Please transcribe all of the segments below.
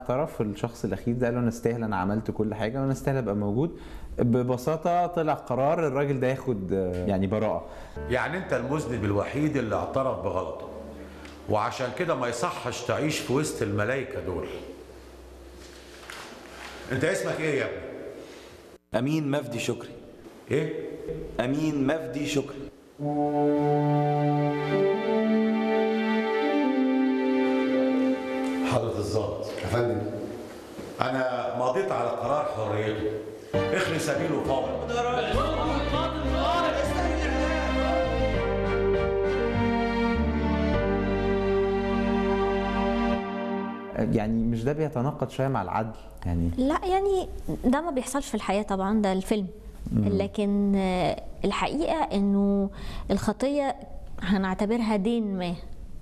اعترف الشخص الاخير ده قال له انا استاهل انا عملت كل حاجه وانا استاهل ابقى موجود ببساطه طلع قرار الراجل ده ياخد آه، يعني براءه يعني انت المذنب الوحيد اللي اعترف بغلطه وعشان كده ما يصحش تعيش في وسط الملائكه دول انت اسمك ايه يا ابني أمين مفدي شكري ايه أمين مفدي شكري حضرة الظابط يا فندم انا مضيت على قرار حريته اخلي سبيله فورا يعني مش ده بيتناقض شويه مع العدل يعني لا يعني ده ما بيحصلش في الحياة طبعا ده الفيلم لكن آه، الحقيقة انه الخطية هنعتبرها دين ما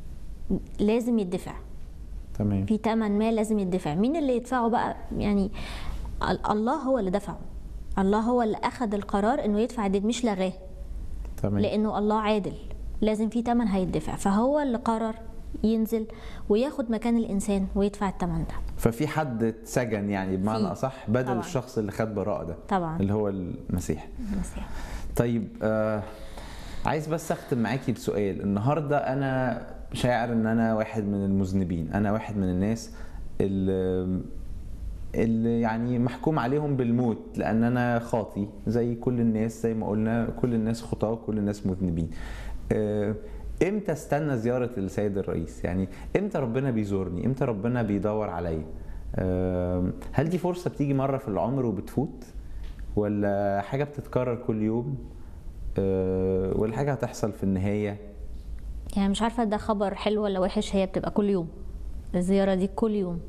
لازم يدفع تمام في تمن ما لازم يدفع مين اللي يدفعه بقى يعني ال- الله هو اللي دفعه الله هو اللي اخذ القرار انه يدفع الدين مش لغاه تمام لانه الله عادل لازم في تمن هيدفع فهو اللي قرر ينزل وياخد مكان الانسان ويدفع التمن ده ففي حد اتسجن يعني بمعنى في. اصح بدل طبعاً. الشخص اللي خد براءه ده طبعاً. اللي هو المسيح المسيح طيب آه عايز بس اختم معاكي بسؤال النهارده انا شاعر ان انا واحد من المذنبين انا واحد من الناس اللي اللي يعني محكوم عليهم بالموت لان انا خاطي زي كل الناس زي ما قلنا كل الناس خطاه وكل الناس مذنبين آه، امتى استنى زياره السيد الرئيس يعني امتى ربنا بيزورني امتى ربنا بيدور عليا آه، هل دي فرصه بتيجي مره في العمر وبتفوت ولا حاجه بتتكرر كل يوم آه، ولا حاجه هتحصل في النهايه يعني مش عارفة ده خبر حلو ولا وحش هي بتبقى كل يوم الزيارة دي كل يوم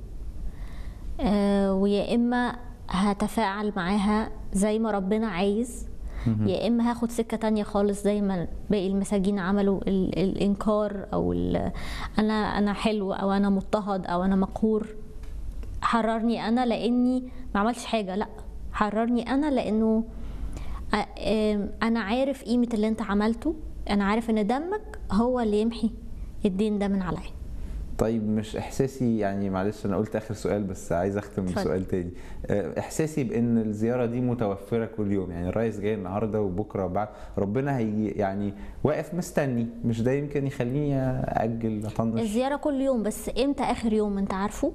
آه ويا إما هتفاعل معاها زي ما ربنا عايز يا إما هاخد سكة تانية خالص زي ما باقي المساجين عملوا ال الإنكار أو ال أنا أنا حلو أو أنا مضطهد أو أنا مقهور حررني أنا لأني ما عملتش حاجة لأ حررني أنا لأنه آه، آم، انا عارف قيمه اللي انت عملته انا عارف ان دمك هو اللي يمحي الدين ده من عليا طيب مش احساسي يعني معلش انا قلت اخر سؤال بس عايز اختم اتفضل. بسؤال تاني آه، احساسي بان الزياره دي متوفره كل يوم يعني الرئيس جاي النهارده وبكره وبعد ربنا هي يعني واقف مستني مش ده يمكن يخليني اجل اطنش الزياره كل يوم بس امتى اخر يوم انت عارفه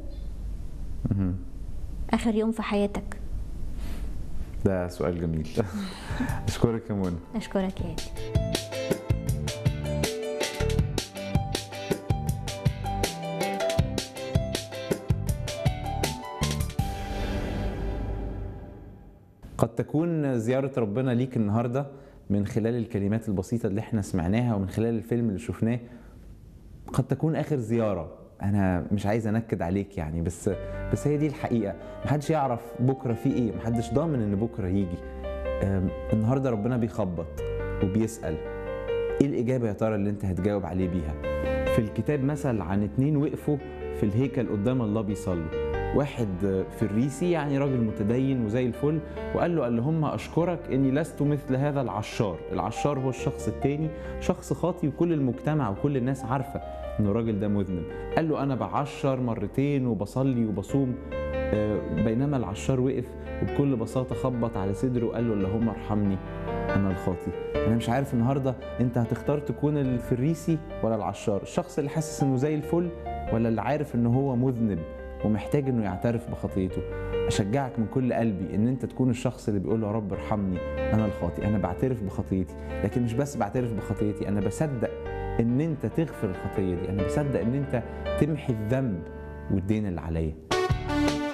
اخر يوم في حياتك ده سؤال جميل اشكرك يا منى اشكرك يا هادي قد تكون زيارة ربنا ليك النهاردة من خلال الكلمات البسيطة اللي احنا سمعناها ومن خلال الفيلم اللي شفناه قد تكون آخر زيارة أنا مش عايز أنكد عليك يعني بس بس هي دي الحقيقة محدش يعرف بكرة في إيه محدش ضامن إن بكرة يجي أم، النهاردة ربنا بيخبط وبيسأل إيه الإجابة يا ترى اللي أنت هتجاوب عليه بيها في الكتاب مثل عن اتنين وقفوا في الهيكل قدام الله بيصلوا واحد فريسي يعني راجل متدين وزي الفل وقال له اللهم اشكرك اني لست مثل هذا العشار العشار هو الشخص التاني شخص خاطي وكل المجتمع وكل الناس عارفه ان الراجل ده مذنب قال له انا بعشر مرتين وبصلي وبصوم آه، بينما العشار وقف وبكل بساطه خبط على صدره وقال له اللهم ارحمني انا الخاطي انا مش عارف النهارده انت هتختار تكون الفريسي ولا العشار الشخص اللي حاسس انه زي الفل ولا اللي عارف ان هو مذنب ومحتاج انه يعترف بخطيته اشجعك من كل قلبي ان انت تكون الشخص اللي بيقول له يا رب ارحمني انا الخاطي انا بعترف بخطيتي لكن مش بس بعترف بخطيتي انا بصدق ان انت تغفر الخطيه دي انا بصدق ان انت تمحي الذنب والدين اللي عليا